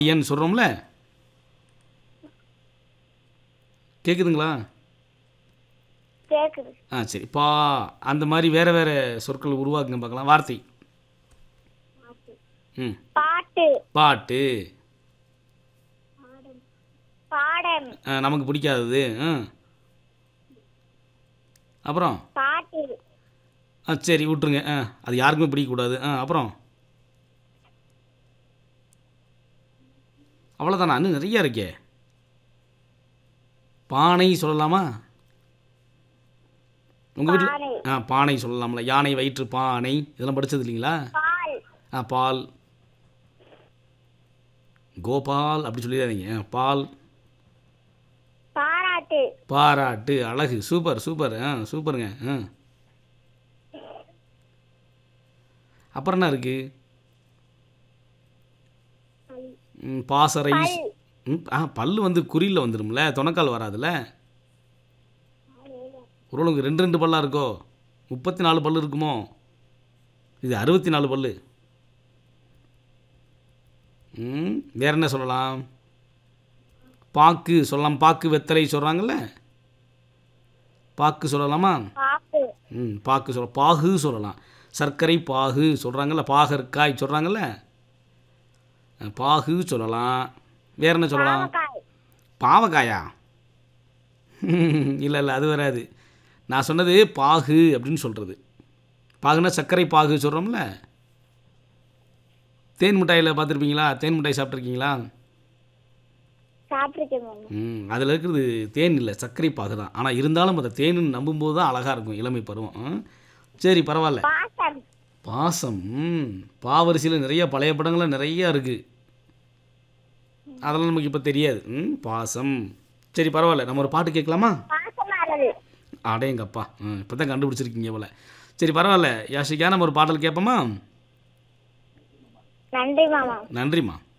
ஏன்னு சொல்கிறோம்ல கேட்குதுங்களா கேக்குது ஆ சரி பா அந்த மாதிரி வேறு வேறு சொற்கள் உருவாக்குங்க பார்க்கலாம் வார்த்தை ம் பாட்டு பாட்டு பாடம் ஆ, நமக்கு பிடிக்காதது ஆ அப்புறம் பாட்டு ஆ சரி விட்ருங்க ஆ அது யாருக்குமே பிடிக்கக்கூடாது ஆ அப்புறம் அவ்வளோதானா இன்னும் நிறைய இருக்கே பானை சொல்லலாமா உங்கள் வீட்டில் பானை ஆ பானை சொல்லலாம்ல யானை வயிற்று பானை இதெல்லாம் படிச்சது இல்லைங்களா பால் ஆ பால் கோபால் அப்படி சொல்லிடாதீங்க ஆ, பால் பாராட்டு பாராட்டு அழகு சூப்பர் சூப்பர் ஆ சூப்பருங்க ஆ அப்புறம் என்ன இருக்கு ம், பாசறை பல் ம், ஆ பல்லு வந்து குறியில் வந்துடும்ல துணக்கால் வராதுல்ல உருளுக்கு ரெண்டு ரெண்டு பல்லா இருக்கோ முப்பத்தி நாலு பல்லு இருக்குமோ இது அறுபத்தி நாலு பல்லு ம் வேற என்ன சொல்லலாம் பாக்கு சொல்லலாம் பாக்கு வெத்தலை சொல்கிறாங்கல்ல பாக்கு சொல்லலாமா பாப்பு ம் பாக்கு சொல்ல பாகு சொல்லலாம் சர்க்கரை பாகு சொல்கிறாங்கல்ல பாகற்காய் சொல்கிறாங்கல்ல அஹ், பாகு சொல்லலாம் வேற என்ன சொல்லலாம் பாவக்காய் பாவக்காயா இல்லை இல்லை அது வராது நான் சொன்னது பாகு அப்படின்னு சொல்கிறது பாகுனா சர்க்கரை பாகு சொல்கிறோம்ல தேன் மிட்டாயில் பார்த்துருப்பீங்களா தேன் மிட்டாய் சாப்பிட்ருக்கீங்களா சாப்பிட்டுருக்கேன் மாமா ம் அதில் இருக்கிறது தேன் இல்லை சர்க்கரை பாகு தான் ஆனால் இருந்தாலும் அதை தேனுன்னு நம்பும்போது தான் அழகாக இருக்கும் இளமை பருவம் ம். சரி பரவாயில்ல பாசம் பாசம் ம் பாவரிசையில் நிறைய பழைய படங்கள்லாம் நிறைய இருக்குது அதெல்லாம் நமக்கு இப்போ தெரியாது ம் பாசம் சரி பரவாயில்ல நம்ம ஒரு பாட்டு கேட்கலாமா பாசமானது அடேங்கப்பா ம் இப்போ தான் கண்டுபிடிச்சிருக்கீங்க போல சரி பரவாயில்ல யாஷிக்கா நம்ம ஒரு பாடல் கேட்போமா நன்றி மாமா நன்றிம்மா